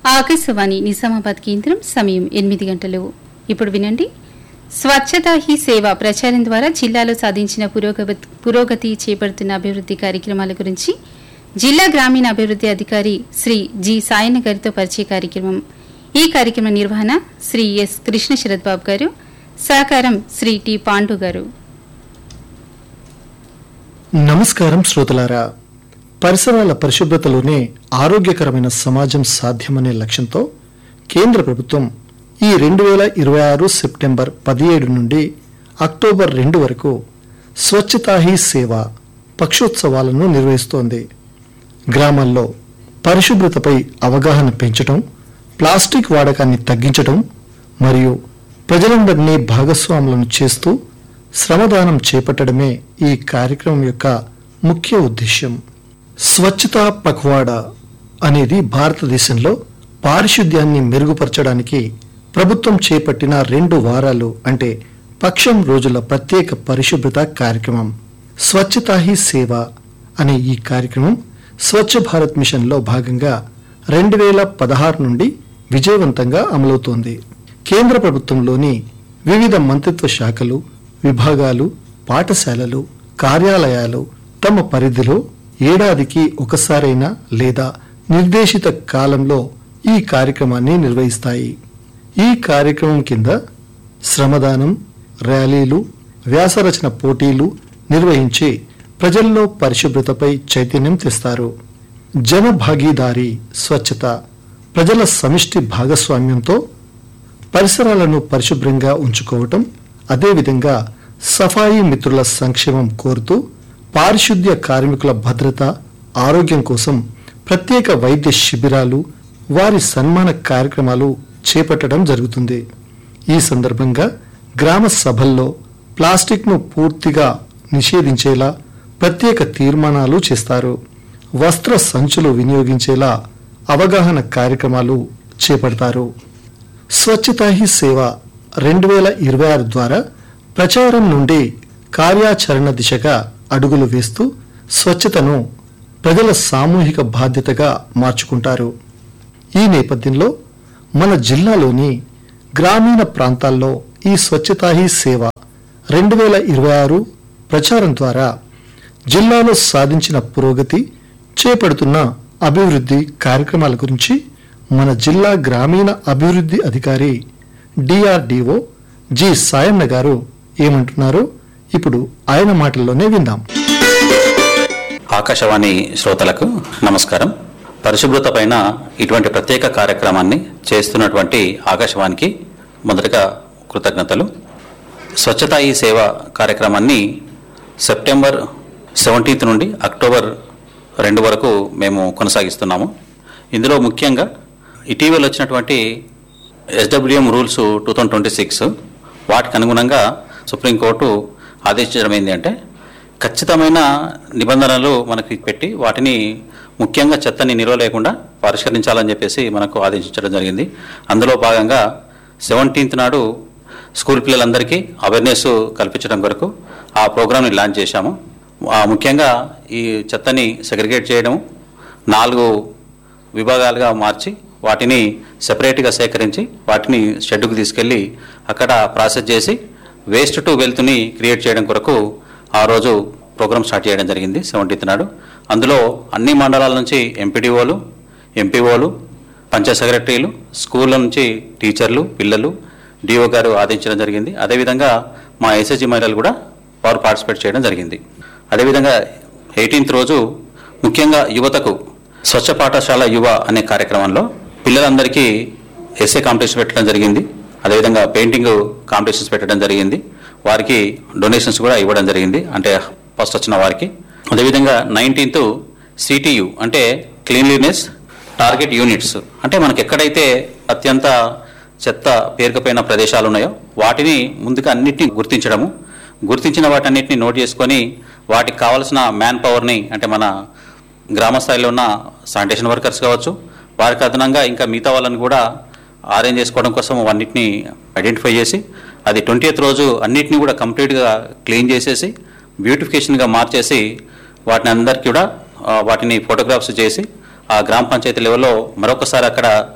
ఆకాశవాణి నిజామాబాద్ కేంద్రం సమయం ఎనిమిది గంటలు ఇప్పుడు వినండి స్వచ్ఛతా హీ సేవ ప్రచారం ద్వారా జిల్లాలో సాధించిన పురోగతి పురోగతి చేపడుతున్న అభివృద్ది కార్యక్రమాల గురించి జిల్లా గ్రామీణ అభివృద్ది అధికారి శ్రీ జి సాయన్న గారితో పరిచయ కార్యక్రమం ఈ కార్యక్రమ నిర్వహణ శ్రీ ఎస్ కృష్ణ శరత్ బాబు గారు సహకారం శ్రీ టి పాండు గారు నమస్కారం శ్రోతలారా పరిసరాల పరిశుభ్రతలోనే ఆరోగ్యకరమైన సమాజం సాధ్యమనే లక్ష్యంతో కేంద్ర ప్రభుత్వం ఈ రెండు వేల ఇరవై ఆరు సెప్టెంబర్ పదిహేడు నుండి అక్టోబర్ రెండు వరకు స్వచ్ఛతా హీ సేవ పక్షోత్సవాలను నిర్వహిస్తోంది గ్రామాల్లో పరిశుభ్రతపై అవగాహన పెంచడం ప్లాస్టిక్ వాడకాన్ని తగ్గించడం మరియు ప్రజలందరినీ భాగస్వాములను చేస్తూ శ్రమదానం చేపట్టడమే ఈ కార్యక్రమం యొక్క ముఖ్య ఉద్దేశ్యం స్వచ్ఛతా పఖ్వాడా అనేది భారతదేశంలో పారిశుద్ధ్యాన్ని మెరుగుపరచడానికి ప్రభుత్వం చేపట్టిన రెండు వారాలు అంటే పక్షం రోజుల ప్రత్యేక పరిశుభ్రత కార్యక్రమం స్వచ్ఛతా హీ సేవ అనే ఈ కార్యక్రమం స్వచ్ఛ భారత్ మిషన్లో భాగంగా రెండు వేల పదహారు నుండి విజయవంతంగా అమలవుతోంది కేంద్ర ప్రభుత్వంలోని వివిధ మంత్రిత్వ శాఖలు విభాగాలు పాఠశాలలు కార్యాలయాలు తమ పరిధిలో ఏడాదికి ఒకసారైనా లేదా నిర్దేశిత కాలంలో ఈ కార్యక్రమాన్ని నిర్వహిస్తాయి ఈ కార్యక్రమం కింద శ్రమదానం ర్యాలీలు వ్యాసరచన పోటీలు నిర్వహించి ప్రజల్లో పరిశుభ్రతపై చైతన్యం తెస్తారు జన భాగీదారీ స్వచ్ఛత ప్రజల సమిష్టి భాగస్వామ్యంతో పరిసరాలను పరిశుభ్రంగా ఉంచుకోవటం అదేవిధంగా సఫాయి మిత్రుల సంక్షేమం కోరుతూ పారిశుద్ధ్య కార్మికుల భద్రత ఆరోగ్యం కోసం ప్రత్యేక వైద్య శిబిరాలు వారి సన్మాన కార్యక్రమాలు చేపట్టడం జరుగుతుంది ఈ సందర్భంగా గ్రామ సభల్లో ప్లాస్టిక్ను పూర్తిగా నిషేధించేలా ప్రత్యేక తీర్మానాలు చేస్తారు వస్త్ర సంచులు వినియోగించేలా అవగాహన కార్యక్రమాలు చేపడతారు స్వచ్ఛతా హీ సేవ రెండు వేల ఇరవై ఆరు ద్వారా ప్రచారం నుండి కార్యాచరణ దిశగా అడుగులు వేస్తూ స్వచ్ఛతను ప్రజల సామూహిక బాధ్యతగా మార్చుకుంటారు ఈ నేపథ్యంలో మన జిల్లాలోని గ్రామీణ ప్రాంతాల్లో ఈ స్వచ్ఛతా హీ సేవ రెండు వేల ఇరవై ఆరు ప్రచారం ద్వారా జిల్లాలో సాధించిన పురోగతి చేపడుతున్న అభివృద్ధి కార్యక్రమాల గురించి మన జిల్లా గ్రామీణ అభివృద్ధి అధికారి డిఆర్డిఓ జి సాయన్న గారు ఏమంటున్నారో ఇప్పుడు ఆయన మాటల్లోనే విందాం ఆకాశవాణి శ్రోతలకు నమస్కారం పరిశుభ్రత పైన ఇటువంటి ప్రత్యేక కార్యక్రమాన్ని చేస్తున్నటువంటి ఆకాశవాణికి మొదటగా కృతజ్ఞతలు స్వచ్ఛతా ఈ సేవ కార్యక్రమాన్ని సెప్టెంబర్ సెవెంటీన్త్ నుండి అక్టోబర్ రెండు వరకు మేము కొనసాగిస్తున్నాము ఇందులో ముఖ్యంగా ఇటీవల వచ్చినటువంటి SWM rules two thousand twenty six వాటికి అనుగుణంగా సుప్రీంకోర్టు ఆదేశించడం ఏంటి అంటే ఖచ్చితమైన నిబంధనలు మనకి పెట్టి వాటిని ముఖ్యంగా చెత్తని నిల్వ లేకుండా పరిష్కరించాలని చెప్పేసి మనకు ఆదేశించడం జరిగింది అందులో భాగంగా సెవెంటీన్త్ నాడు స్కూల్ పిల్లలందరికీ అవేర్నెస్ కల్పించడం కొరకు ఆ ప్రోగ్రామ్ని లాంచ్ చేశాము ఆ ముఖ్యంగా ఈ చెత్తని సెగ్రిగేట్ చేయడం నాలుగు విభాగాలుగా మార్చి వాటిని సెపరేట్గా సేకరించి వాటిని షెడ్డుకు తీసుకెళ్ళి అక్కడ ప్రాసెస్ చేసి వేస్ట్ టు వెల్త్ని క్రియేట్ చేయడం కొరకు ఆ రోజు ప్రోగ్రామ్ స్టార్ట్ చేయడం జరిగింది సెవెంటీన్త్ నాడు అందులో అన్ని మండలాల నుంచి ఎంపీడీఓలు ఎంపీఓలు పంచాయత్ సెక్రటరీలు స్కూళ్ళ నుంచి టీచర్లు పిల్లలు డిఓ గారు ఆదించడం జరిగింది అదేవిధంగా మా ఎస్ఎస్జి మహిళలు కూడా వారు పార్టిసిపేట్ చేయడం జరిగింది అదేవిధంగా ఎయిటీన్త్ రోజు ముఖ్యంగా యువతకు స్వచ్ఛ పాఠశాల యువ అనే కార్యక్రమంలో పిల్లలందరికీ ఎస్ఏ కాంపిటీషన్ పెట్టడం జరిగింది అదేవిధంగా పెయింటింగ్ కాంపిటీషన్స్ పెట్టడం జరిగింది వారికి డొనేషన్స్ కూడా ఇవ్వడం జరిగింది అంటే ఫస్ట్ వచ్చిన వారికి అదేవిధంగా నైన్టీన్త్ సిటియు అంటే క్లీన్లీనెస్ టార్గెట్ యూనిట్స్ అంటే మనకి ఎక్కడైతే అత్యంత చెత్త పేరుకుపోయిన ప్రదేశాలు ఉన్నాయో వాటిని ముందుగా అన్నిటిని గుర్తించడము గుర్తించిన వాటన్నిటిని నోట్ చేసుకొని వాటికి కావాల్సిన మ్యాన్ పవర్ని అంటే మన గ్రామ స్థాయిలో ఉన్న శానిటేషన్ వర్కర్స్ కావచ్చు వారికి అదనంగా ఇంకా మిగతా వాళ్ళని కూడా అరేంజ్ చేసుకోవడం కోసం అన్నిటిని ఐడెంటిఫై చేసి అది ట్వంటీ రోజు అన్నిటిని కూడా కంప్లీట్గా క్లీన్ చేసేసి బ్యూటిఫికేషన్గా మార్చేసి వాటిని అందరికీ కూడా ఆ, వాటిని ఫోటోగ్రాఫ్స్ చేసి ఆ గ్రామ పంచాయతీ లెవెల్లో మరొకసారి అక్కడ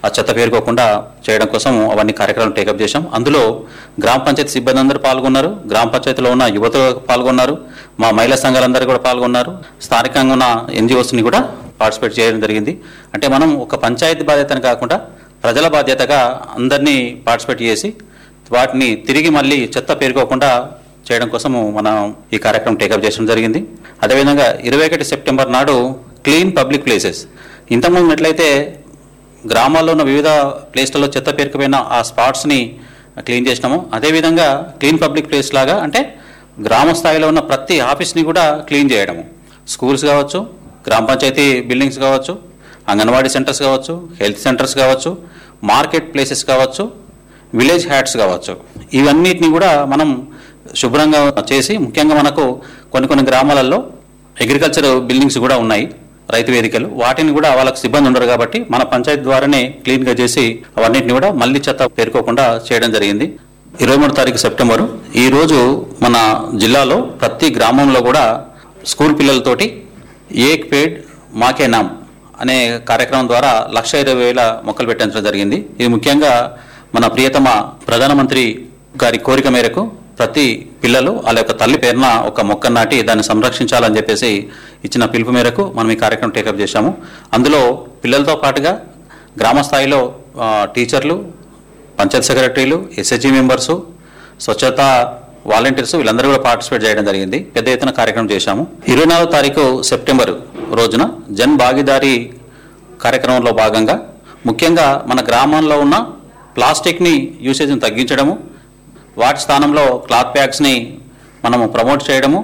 ఆ చెత్త పేరుకోకుండా చేయడం కోసం అవన్నీ కార్యక్రమాలు టేకప్ చేశాం అందులో గ్రామ పంచాయతీ సిబ్బంది అందరూ పాల్గొన్నారు గ్రామ పంచాయతీలో ఉన్న యువత పాల్గొన్నారు మా మహిళా సంఘాలందరూ కూడా పాల్గొన్నారు స్థానికంగా ఉన్న ఎన్జిఓస్ని కూడా పార్టిసిపేట్ చేయడం జరిగింది అంటే మనం ఒక పంచాయతీ బాధ్యతని కాకుండా ప్రజల బాధ్యతగా అందరినీ పార్టిసిపేట్ చేసి వాటిని తిరిగి మళ్ళీ చెత్త పేరుకోకుండా చేయడం కోసము మనం ఈ కార్యక్రమం టేకప్ చేయడం జరిగింది అదేవిధంగా ఇరవై ఒకటి సెప్టెంబర్ నాడు క్లీన్ పబ్లిక్ ప్లేసెస్ ఇంతకుముందు ఎట్లయితే గ్రామాల్లో ఉన్న వివిధ ప్లేస్లలో చెత్త పేరుకుపోయిన ఆ స్పాట్స్ని క్లీన్ చేసినాము అదేవిధంగా క్లీన్ పబ్లిక్ ప్లేస్ లాగా అంటే గ్రామ స్థాయిలో ఉన్న ప్రతి ఆఫీస్ని కూడా క్లీన్ చేయడము స్కూల్స్ కావచ్చు గ్రామ పంచాయతీ బిల్డింగ్స్ కావచ్చు అంగన్వాడీ సెంటర్స్ కావచ్చు హెల్త్ సెంటర్స్ కావచ్చు మార్కెట్ ప్లేసెస్ కావచ్చు విలేజ్ హ్యాట్స్ కావచ్చు ఇవన్నిటిని కూడా మనం శుభ్రంగా చేసి ముఖ్యంగా మనకు కొన్ని కొన్ని గ్రామాలలో అగ్రికల్చర్ బిల్డింగ్స్ కూడా ఉన్నాయి రైతు వేదికలు వాటిని కూడా వాళ్ళకి సిబ్బంది ఉండరు కాబట్టి మన పంచాయతీ ద్వారానే క్లీన్గా చేసి అవన్నిటిని కూడా మళ్ళీ చెత్త పేరుకోకుండా చేయడం జరిగింది ఇరవై మూడు తారీఖు సెప్టెంబరు ఈ రోజు మన జిల్లాలో ప్రతి గ్రామంలో కూడా స్కూల్ పిల్లలతోటి ఏక్ పేడ్ మాకే నామ్ అనే కార్యక్రమం ద్వారా లక్ష ఇరవై వేల మొక్కలు పెట్టించడం జరిగింది ఇది ముఖ్యంగా మన ప్రియతమ ప్రధానమంత్రి గారి కోరిక మేరకు ప్రతి పిల్లలు వాళ్ళ యొక్క తల్లి పేరున ఒక మొక్క నాటి దాన్ని సంరక్షించాలని చెప్పేసి ఇచ్చిన పిలుపు మేరకు మనం ఈ కార్యక్రమం టేకప్ చేశాము అందులో పిల్లలతో పాటుగా గ్రామ స్థాయిలో ఆ, టీచర్లు పంచాయత్ సెక్రటరీలు ఎస్హెచ్జి మెంబర్సు స్వచ్ఛత వాలంటీర్స్ వీళ్ళందరూ కూడా పార్టిసిపేట్ చేయడం జరిగింది పెద్ద ఎత్తున కార్యక్రమం చేశాము ఇరవై నాలుగు తారీఖు సెప్టెంబర్ రోజున జన్ భాగీదారీ కార్యక్రమంలో భాగంగా ముఖ్యంగా మన గ్రామంలో ఉన్న ప్లాస్టిక్ని యూసేజ్ని తగ్గించడము వాటి స్థానంలో క్లాత్ బ్యాగ్స్ని మనము ప్రమోట్ చేయడము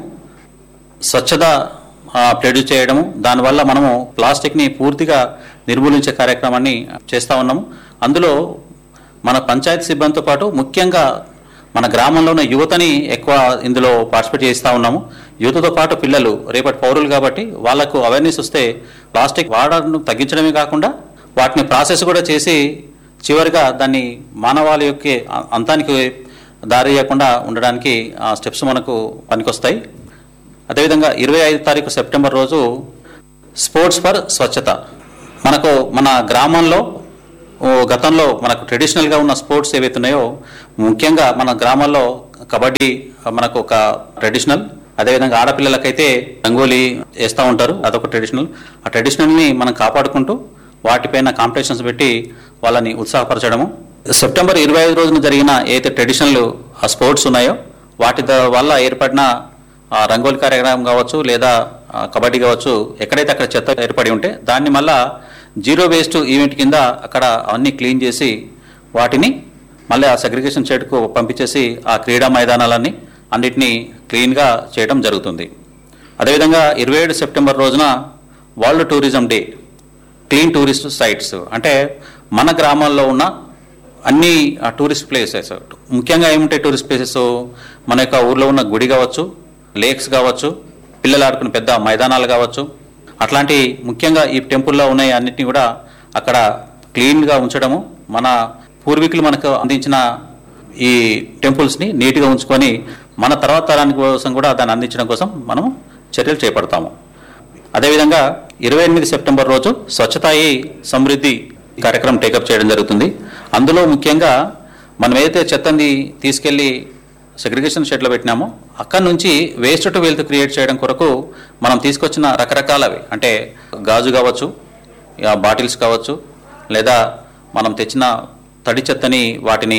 స్వచ్ఛత ప్రొడ్యూస్ చేయడము దానివల్ల మనము ప్లాస్టిక్ని పూర్తిగా నిర్మూలించే కార్యక్రమాన్ని చేస్తూ ఉన్నాము అందులో మన పంచాయతీ సిబ్బందితో పాటు ముఖ్యంగా మన గ్రామంలో ఉన్న యువతని ఎక్కువ ఇందులో పార్టిసిపేట్ చేస్తూ ఉన్నాము యువతతో పాటు పిల్లలు రేపటి పౌరులు కాబట్టి వాళ్ళకు అవేర్నెస్ వస్తే ప్లాస్టిక్ వాడడం తగ్గించడమే కాకుండా వాటిని ప్రాసెస్ కూడా చేసి చివరిగా దాన్ని మానవాళి యొక్క అంతానికి దారి చేయకుండా ఉండడానికి ఆ స్టెప్స్ మనకు పనికొస్తాయి అదేవిధంగా ఇరవై ఐదు తారీఖు సెప్టెంబర్ రోజు స్పోర్ట్స్ ఫర్ స్వచ్ఛత మనకు మన గ్రామంలో ఓ గతంలో మనకు ట్రెడిషనల్గా ఉన్న స్పోర్ట్స్ ఏవైతే ఉన్నాయో ముఖ్యంగా మన గ్రామాల్లో కబడ్డీ మనకు ఒక ట్రెడిషనల్ అదేవిధంగా ఆడపిల్లలకైతే రంగోలీ వేస్తూ ఉంటారు అదొక ట్రెడిషనల్ ఆ ట్రెడిషనల్ని మనం కాపాడుకుంటూ వాటిపైన కాంపిటీషన్స్ పెట్టి వాళ్ళని ఉత్సాహపరచడము సెప్టెంబర్ ఇరవై ఐదు రోజున జరిగిన ఏదైతే ట్రెడిషనల్ ఆ స్పోర్ట్స్ ఉన్నాయో వాటి ద- వల్ల ఏర్పడిన ఆ రంగోలి కార్యక్రమం కావచ్చు లేదా ఆ, కబడ్డీ కావచ్చు ఎక్కడైతే అక్కడ చెత్త ఏర్పడి ఉంటే దాన్ని మళ్ళా జీరో వేస్ట్ ఈవెంట్ కింద అక్కడ అన్ని క్లీన్ చేసి వాటిని మళ్ళీ ఆ సెగ్రిగేషన్ షెడ్కు పంపించేసి ఆ క్రీడా మైదానాలన్నీ అన్నిటినీ క్లీన్గా చేయడం జరుగుతుంది అదేవిధంగా ఇరవై ఏడు సెప్టెంబర్ రోజున world tourism day clean tourist sites అంటే మన గ్రామాల్లో ఉన్న అన్ని ఆ, టూరిస్ట్ ప్లేసెస్ ముఖ్యంగా ఏముంటాయి టూరిస్ట్ ప్లేసెస్ మన యొక్క ఊర్లో ఉన్న గుడి కావచ్చు లేక్స్ కావచ్చు పిల్లలు ఆడుకునే పెద్ద మైదానాలు కావచ్చు అట్లాంటి ముఖ్యంగా ఈ టెంపుల్లో ఉన్నాయి అన్నిటిని కూడా అక్కడ క్లీన్గా ఉంచడము మన పూర్వీకులు మనకు అందించిన ఈ టెంపుల్స్ని నీట్గా ఉంచుకొని మన తర్వాత తరానికి కోసం కూడా దాన్ని అందించడం కోసం మనం చర్యలు చేపడతాము అదేవిధంగా ఇరవై ఎనిమిది సెప్టెంబర్ రోజు స్వచ్ఛతాయి సమృద్ధి కార్యక్రమం టేకప్ చేయడం జరుగుతుంది అందులో ముఖ్యంగా మనం ఏదైతే చెత్తని తీసుకెళ్లి సెగ్రిగేషన్ షెడ్లో పెట్టినామో అక్కడి నుంచి వేస్ట్ టు వెల్త్ క్రియేట్ చేయడం కొరకు మనం తీసుకొచ్చిన రకరకాలవి అంటే గాజు కావచ్చు ఇక బాటిల్స్ కావచ్చు లేదా మనం తెచ్చిన తడి చెత్తని వాటిని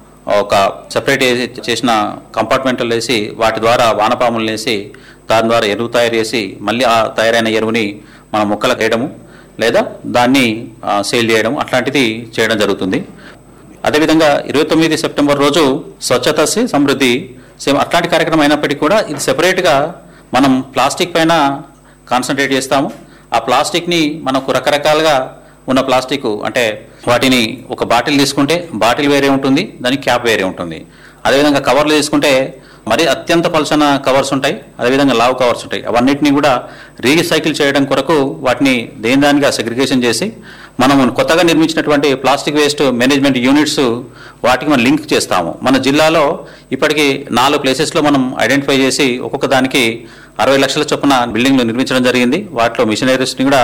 ఒక సెపరేట్ చేసిన కంపార్ట్మెంట్లో వేసి వాటి ద్వారా వానపాములు వేసి దాని ద్వారా ఎరువు తయారు చేసి మళ్ళీ ఆ తయారైన ఎరువుని మన మొక్కలకు వేయడము లేదా దాన్ని ఆ, సేల్ చేయడం అట్లాంటిది చేయడం జరుగుతుంది అదేవిధంగా ఇరవై తొమ్మిది సెప్టెంబర్ రోజు స్వచ్ఛత సే సమృద్ధి సేమ్ అట్లాంటి కార్యక్రమం అయినప్పటికీ కూడా ఇది సెపరేట్గా మనం ప్లాస్టిక్ పైన కాన్సన్ట్రేట్ చేస్తాము ఆ ప్లాస్టిక్ని మనకు రకరకాలుగా ఉన్న ప్లాస్టిక్ అంటే వాటిని ఒక బాటిల్ తీసుకుంటే బాటిల్ వేరే ఉంటుంది దానికి క్యాప్ వేరే ఉంటుంది అదేవిధంగా కవర్లు తీసుకుంటే మరి అత్యంత పలసన కవర్స్ ఉంటాయి అదేవిధంగా లావ్ కవర్స్ ఉంటాయి అవన్నిటిని కూడా రీసైకిల్ చేయడం కొరకు వాటిని దేని దానిగా సెగ్రిగేషన్ చేసి మనం కొత్తగా నిర్మించినటువంటి ప్లాస్టిక్ వేస్ట్ మేనేజ్మెంట్ యూనిట్స్ వాటికి మనం లింక్ చేస్తాము మన జిల్లాలో ఇప్పటికి నాలుగు ప్లేసెస్లో మనం ఐడెంటిఫై చేసి ఒక్కొక్క దానికి అరవై లక్షల చొప్పున బిల్డింగ్లు నిర్మించడం జరిగింది వాటిలో మిషనరీస్ని కూడా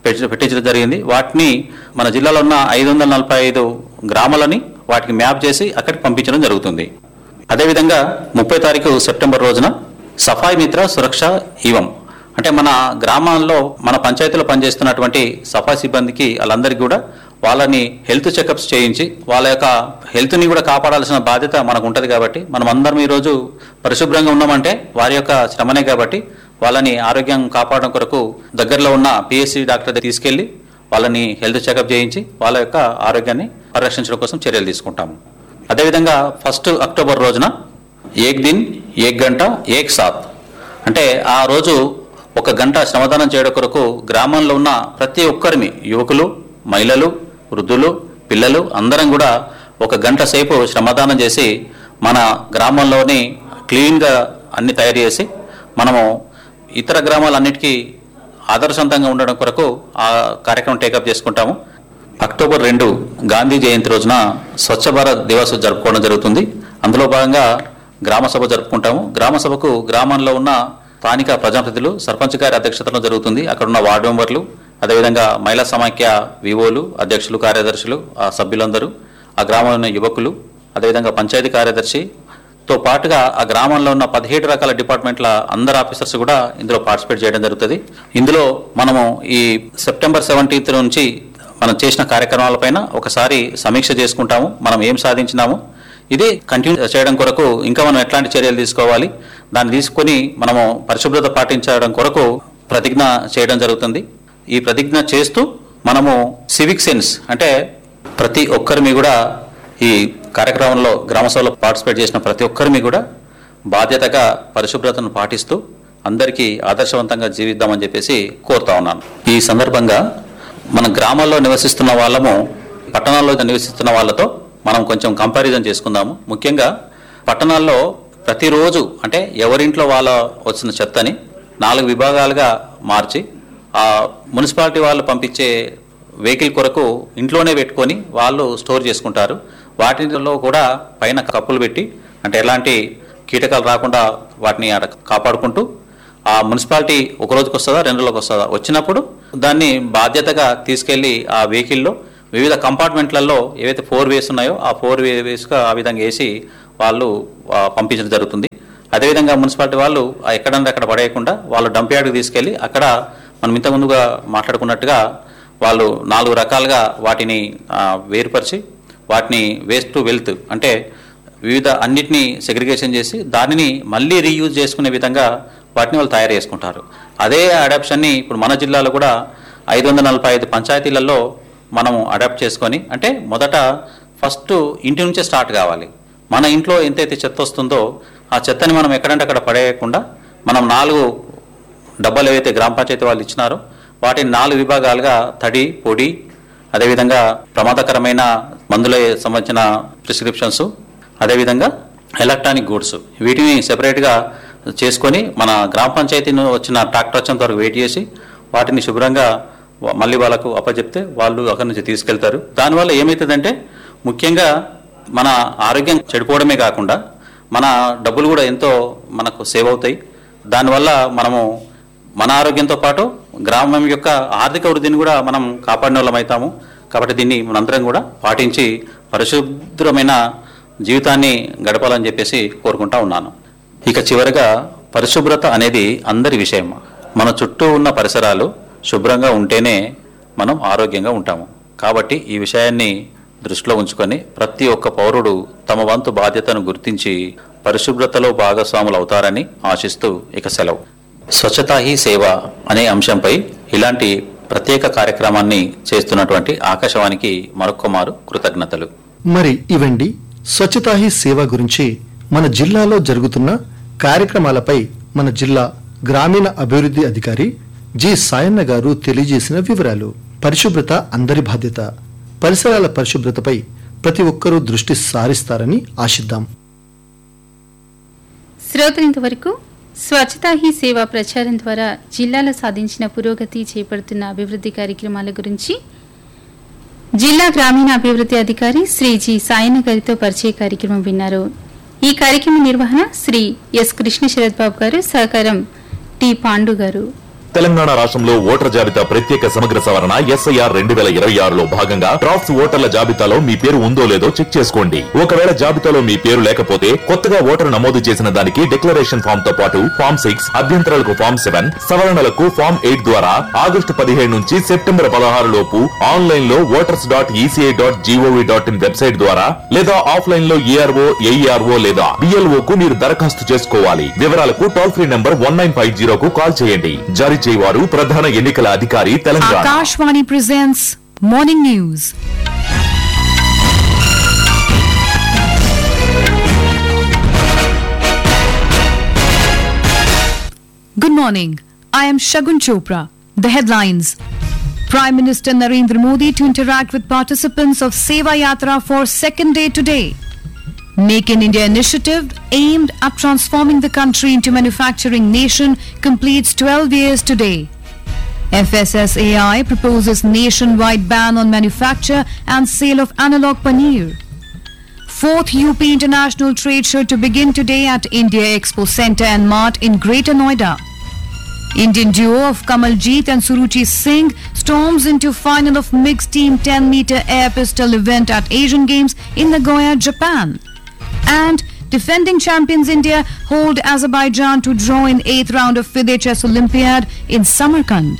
పెట్టి- పెట్టించడం జరిగింది వాటిని మన జిల్లాలో ఉన్న ఐదు వందల నలభై ఐదు గ్రామాలని వాటికి మ్యాప్ చేసి అక్కడికి పంపించడం జరుగుతుంది అదేవిధంగా ముప్పై తారీఖు సెప్టెంబర్ రోజున సఫాయి మిత్ర సురక్ష ఈవం అంటే మన గ్రామాల్లో మన పంచాయతీలో పనిచేస్తున్నటువంటి సఫాయి సిబ్బందికి వాళ్ళందరికీ కూడా వాళ్ళని హెల్త్ చెకప్స్ చేయించి వాళ్ళ యొక్క హెల్త్ని కూడా కాపాడాల్సిన బాధ్యత మనకు ఉంటుంది కాబట్టి మనం అందరం ఈరోజు పరిశుభ్రంగా ఉన్నామంటే వారి యొక్క శ్రమనే కాబట్టి వాళ్ళని ఆరోగ్యం కాపాడడం కొరకు దగ్గరలో ఉన్న పిఎస్సి డాక్టర్ దగ్గర తీసుకెళ్లి వాళ్ళని హెల్త్ చెకప్ చేయించి వాళ్ళ యొక్క ఆరోగ్యాన్ని పరిరక్షించడం కోసం చర్యలు తీసుకుంటాము అదేవిధంగా ఫస్ట్ అక్టోబర్ రోజున ఏక్ దిన్ ఏక్ గంట ఏక్ సాత్ అంటే ఆ రోజు ఒక గంట శ్రమదానం చేయడం కొరకు గ్రామంలో ఉన్న ప్రతి ఒక్కరిని యువకులు మహిళలు వృద్ధులు పిల్లలు అందరం కూడా ఒక గంట సేపు శ్రమదానం చేసి మన గ్రామంలోని క్లీన్గా అన్ని తయారు చేసి మనము ఇతర గ్రామాలన్నిటికీ ఆదర్శవంతంగా ఉండడం కొరకు ఆ కార్యక్రమం టేకప్ చేసుకుంటాము అక్టోబర్ రెండు గాంధీ జయంతి రోజున స్వచ్ఛ భారత్ దివస్ జరుపుకోవడం జరుగుతుంది అందులో భాగంగా గ్రామ సభ జరుపుకుంటాము గ్రామ సభకు గ్రామంలో ఉన్న స్థానిక ప్రజాప్రతినిధులు సర్పంచ్ గారి అధ్యక్షతలో జరుగుతుంది అక్కడ ఉన్న వార్డు మెంబర్లు అదేవిధంగా మహిళా సమాఖ్య వివోలు అధ్యక్షులు కార్యదర్శులు ఆ సభ్యులందరూ ఆ గ్రామంలో ఉన్న యువకులు అదేవిధంగా పంచాయతీ కార్యదర్శి తో పాటుగా ఆ గ్రామంలో ఉన్న పదిహేడు రకాల డిపార్ట్మెంట్ల అందరు ఆఫీసర్స్ కూడా ఇందులో పార్టిసిపేట్ చేయడం జరుగుతుంది ఇందులో మనము ఈ సెప్టెంబర్ సెవెంటీన్త్ నుంచి మనం చేసిన కార్యక్రమాలపైన ఒకసారి సమీక్ష చేసుకుంటాము మనం ఏం సాధించినాము ఇది కంటిన్యూ చేయడం కొరకు ఇంకా మనం ఎట్లాంటి చర్యలు తీసుకోవాలి దాన్ని తీసుకొని మనము పరిశుభ్రత పాటించడం కొరకు ప్రతిజ్ఞ చేయడం జరుగుతుంది ఈ ప్రతిజ్ఞ చేస్తూ మనము సివిక్ సెన్స్ అంటే ప్రతి ఒక్కరిని కూడా ఈ కార్యక్రమంలో గ్రామ సభలో పార్టిసిపేట్ చేసిన ప్రతి ఒక్కరిని కూడా బాధ్యతగా పరిశుభ్రతను పాటిస్తూ అందరికీ ఆదర్శవంతంగా జీవిద్దామని చెప్పేసి కోరుతా ఉన్నాను ఈ సందర్భంగా మన గ్రామాల్లో నివసిస్తున్న వాళ్ళము పట్టణాల్లో నివసిస్తున్న వాళ్ళతో మనం కొంచెం కంపారిజన్ చేసుకుందాము ముఖ్యంగా పట్టణాల్లో ప్రతిరోజు అంటే ఎవరింట్లో వాళ్ళ వచ్చిన చెత్తని నాలుగు విభాగాలుగా మార్చి ఆ మున్సిపాలిటీ వాళ్ళు పంపించే వెహికల్ కొరకు ఇంట్లోనే పెట్టుకొని వాళ్ళు స్టోర్ చేసుకుంటారు వాటిలో కూడా పైన కప్పులు పెట్టి అంటే ఎలాంటి కీటకాలు రాకుండా వాటిని ఆడ కాపాడుకుంటూ ఆ మున్సిపాలిటీ ఒక రోజుకి వస్తుందా రెండు రోజులకు వస్తుందా వచ్చినప్పుడు దాన్ని బాధ్యతగా తీసుకెళ్లి ఆ వెహికల్లో వివిధ కంపార్ట్మెంట్లలో ఏవైతే ఫోర్ వేస్ ఉన్నాయో ఆ ఫోర్ వేస్గా ఆ విధంగా వేసి వాళ్ళు ఆ, పంపించడం జరుగుతుంది అదేవిధంగా మున్సిపాలిటీ వాళ్ళు ఆ ఎక్కడంటే అక్కడ పడేయకుండా వాళ్ళు డంప్ యార్డ్కి తీసుకెళ్లి అక్కడ మనం ఇంత ముందుగా మాట్లాడుకున్నట్టుగా వాళ్ళు నాలుగు రకాలుగా వాటిని ఆ, వేరుపరిచి వాటిని వేస్ట్ టు వెల్త్ అంటే వివిధ అన్నిటినీ సెగ్రిగేషన్ చేసి దానిని మళ్ళీ రీయూజ్ చేసుకునే విధంగా వాటిని వాళ్ళు తయారు చేసుకుంటారు అదే అడాప్షన్ని ఇప్పుడు మన జిల్లాలో కూడా ఐదు వందల నలభై ఐదు పంచాయతీలలో మనము అడాప్ట్ చేసుకొని అంటే మొదట ఫస్ట్ ఇంటి నుంచే స్టార్ట్ కావాలి మన ఇంట్లో ఎంతైతే చెత్త వస్తుందో ఆ చెత్తని మనం ఎక్కడంటే అక్కడ పడేయకుండా మనం నాలుగు డబ్బాలు ఏవైతే గ్రామ పంచాయతీ వాళ్ళు ఇచ్చినారో వాటిని నాలుగు విభాగాలుగా తడి పొడి అదేవిధంగా ప్రమాదకరమైన మందుల సంబంధించిన ప్రిస్క్రిప్షన్స్ అదేవిధంగా ఎలక్ట్రానిక్ గూడ్స్ వీటిని సెపరేట్గా చేసుకొని మన గ్రామ పంచాయతీ నుంచి వచ్చిన ట్రాక్టర్ వచ్చేంత వరకు వెయిట్ చేసి వాటిని శుభ్రంగా వా- మళ్ళీ వాళ్ళకు అప్పచెప్తే వాళ్ళు అక్కడి నుంచి తీసుకెళ్తారు దానివల్ల ఏమవుతుందంటే ముఖ్యంగా మన ఆరోగ్యం చెడిపోవడమే కాకుండా మన డబ్బులు కూడా ఎంతో మనకు సేవ్ అవుతాయి దానివల్ల మనము మన ఆరోగ్యంతో పాటు గ్రామం యొక్క ఆర్థిక వృద్ధిని కూడా మనం కాపాడిన వాళ్ళం అవుతాము కాబట్టి దీన్ని మనందరం కూడా పాటించి పరిశుభ్రమైన జీవితాన్ని గడపాలని చెప్పేసి కోరుకుంటా ఉన్నాను ఇక చివరగా పరిశుభ్రత అనేది అందరి విషయం మన చుట్టూ ఉన్న పరిసరాలు శుభ్రంగా ఉంటేనే మనం ఆరోగ్యంగా ఉంటాము కాబట్టి ఈ విషయాన్ని దృష్టిలో ఉంచుకొని ప్రతి ఒక్క పౌరుడు తమ వంతు బాధ్యతను గుర్తించి పరిశుభ్రతలో భాగస్వాములు అవుతారని ఆశిస్తూ ఇక సెలవు స్వచ్ఛతా హీ సేవ అనే అంశంపై ఇలాంటి ప్రత్యేక కార్యక్రమాన్ని చేస్తున్నటువంటి ఆకాశవాణికి మరొక్కమారు కృతజ్ఞతలు మరి ఇవండి స్వచ్ఛతా హీ సేవ గురించి మన జిల్లాలో జరుగుతున్న కార్యక్రమాలపై మన జిల్లా గ్రామీణ అభివృద్ధి అధికారి జి సాయన్న గారు తెలియజేసిన వివరాలు పరిశుభ్రత అందరి బాధ్యత పరిసరాల పరిశుభ్రతపై ప్రతి ఒక్కరూ దృష్టి సారిస్తారని ఆశిద్దాం శ్రోతలు ఇంతవరకు స్వచ్ఛతా హీ సేవ ప్రచారం ద్వారా జిల్లాలో సాధించిన పురోగతి చేపడుతున్న అభివృద్ధి కార్యక్రమాల గురించి జిల్లా గ్రామీణ అభివృద్ధి అధికారి శ్రీ జి సాయన్న గారితో పరిచయ కార్యక్రమం విన్నారు ఈ కార్యక్రమ నిర్వహణ శ్రీ ఎస్ కృష్ణ శరత్ బాబు గారు సహకారం టి పాండు గారు తెలంగాణ రాష్ట్రంలో ఓటర్ జాబితా ప్రత్యేక సమగ్ర సవరణ ఎస్ఐఆర్ రెండు వేల ఇరవై ఆరులో భాగంగా డ్రాఫ్ట్స్ ఓటర్ల జాబితాలో మీ పేరు ఉందో లేదో చెక్ చేసుకోండి ఒకవేళ జాబితాలో మీ పేరు లేకపోతే కొత్తగా ఓటరు నమోదు చేసిన దానికి డిక్లరేషన్ ఫామ్ తో పాటు ఫామ్ సిక్స్ అభ్యంతరాలకు ఫామ్ సెవెన్ సవరణలకు ఫామ్ ఎయిట్ ద్వారా ఆగస్టు పదిహేడు నుంచి సెప్టెంబర్ పదహారు లోపు ఆన్లైన్ లో voters dot ECI dot G O V dot in website ద్వారా లేదా ఆఫ్లైన్ లో ఏఆర్ఓ ఏఈఆర్ఓ లేదా బిఎల్ఓ కు మీరు దరఖాస్తు చేసుకోవాలి వివరాలకు toll free number one nine five జీరోకు కాల్ చేయండి జారీ చేయవారు ప్రధాన ఎన్నికల అధికారి Telangana Akashvani presents Morning News. Good morning. I am Shagun Chopra. The headlines. Prime Minister Narendra Modi to interact with participants of Seva Yatra for second day today. Make in India initiative aimed at transforming the country into manufacturing nation completes 12 years today. FSSAI proposes nationwide ban on manufacture and sale of analog paneer. Fourth UP International Trade Show to begin today at India Expo Centre and Mart in Greater Noida. Indian duo of Kamaljeet and Suruchi Singh storms into final of mixed team 10 meter air pistol event at Asian Games in Nagoya, Japan. And defending champions India hold Azerbaijan to draw in eighth round of FIDE Chess Olympiad in Samarkand.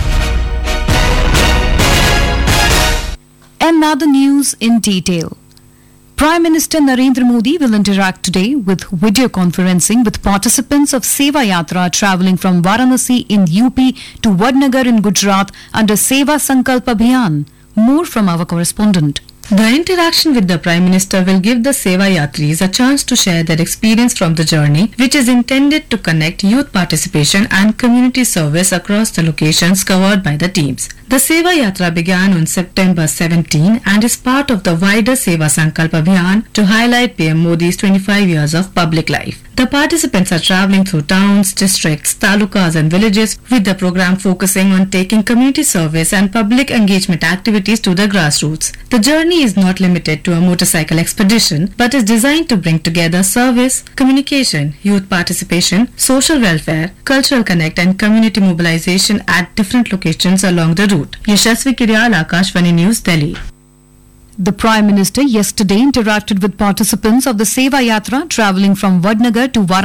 And now the news in detail. Prime Minister Narendra Modi will interact today with video conferencing with participants of Seva Yatra travelling from Varanasi in UP to Vadnagar in Gujarat under Seva Sankalp Abhiyan. More from our correspondent. The interaction with the Prime Minister will give the Seva Yatris a chance to share their experience from the journey, which is intended to connect youth participation and community service across the locations covered by the teams. The Seva Yatra began on September 17 and is part of the wider Seva Sankalp Abhiyan to highlight PM Modi's 25 years of public life. The participants are travelling through towns, districts, talukas and villages with the program focusing on taking community service and public engagement activities to the grassroots. The journey is not limited to a motorcycle expedition but is designed to bring together service, communication, youth participation, social welfare, cultural connect and community mobilization at different locations along the route. Yashasvi Kiryal, Akashvani News, Delhi. The Prime Minister yesterday interacted with participants of the Seva Yatra travelling from Vadnagar to Varanasi.